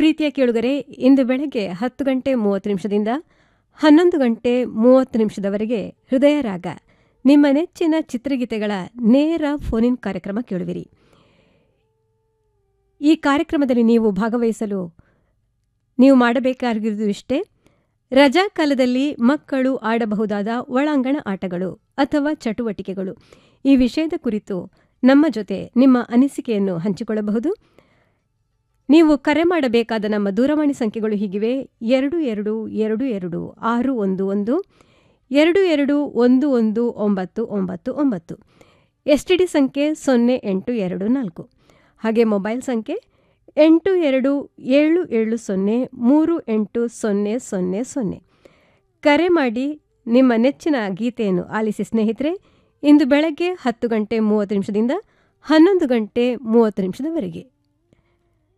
ಪ್ರೀತಿಯ ಕೇಳುಗರೆ ಇಂದು ಬೆಳಗ್ಗೆ ಹತ್ತು ಗಂಟೆ ಮೂವತ್ತು ನಿಮಿಷದಿಂದ ಹನ್ನೊಂದು ಗಂಟೆ ಮೂವತ್ತು ನಿಮಿಷದವರೆಗೆ ಹೃದಯ ರಾಗ ನಿಮ್ಮ ನೆಚ್ಚಿನ ಚಿತ್ರಗೀತೆಗಳ ನೇರ ಫೋನಿನ್ ಕಾರ್ಯಕ್ರಮ ಕೇಳುವಿರಿ ಈ ಕಾರ್ಯಕ್ರಮದಲ್ಲಿ ನೀವು ಭಾಗವಹಿಸಲು ನೀವು ಮಾಡಬೇಕಾಗಿರುವುದು ಇಷ್ಟೇ ರಜಾ ಕಾಲದಲ್ಲಿ ಮಕ್ಕಳು ಆಡಬಹುದಾದ ಒಳಾಂಗಣ ಆಟಗಳು ಅಥವಾ ಚಟುವಟಿಕೆಗಳು ಈ ವಿಷಯದ ಕುರಿತು ನಮ್ಮ ಜೊತೆ ನಿಮ್ಮ ಅನಿಸಿಕೆಯನ್ನು ಹಂಚಿಕೊಳ್ಳಬಹುದು ನೀವು ಕರೆ ಮಾಡಬೇಕಾದ ನಮ್ಮ ದೂರವಾಣಿ ಸಂಖ್ಯೆಗಳು ಹೀಗಿವೆ ಎರಡು ಎರಡು ಎರಡು ಎರಡು ಆರು ಒಂದು ಒಂದು ಎರಡು ಎರಡು ಒಂದು ಒಂದು ಒಂಬತ್ತು ಒಂಬತ್ತು ಒಂಬತ್ತು ಎಸ್ ಟಿ ಡಿ ಸಂಖ್ಯೆ ಸೊನ್ನೆ ಎಂಟು ಎರಡು ನಾಲ್ಕು ಹಾಗೆ ಮೊಬೈಲ್ ಸಂಖ್ಯೆ ಎಂಟು ಎರಡು ಏಳು ಏಳು ಸೊನ್ನೆ ಮೂರು ಎಂಟು ಸೊನ್ನೆ ಸೊನ್ನೆ ಸೊನ್ನೆ ಕರೆ ಮಾಡಿ ನಿಮ್ಮ ನೆಚ್ಚಿನ ಗೀತೆಯನ್ನು ಆಲಿಸಿ ಸ್ನೇಹಿತರೆ ಇಂದು ಬೆಳಗ್ಗೆ ಹತ್ತು ಗಂಟೆ ಮೂವತ್ತು ನಿಮಿಷದಿಂದ ಹನ್ನೊಂದು ಗಂಟೆ ಮೂವತ್ತು ನಿಮಿಷದವರೆಗೆ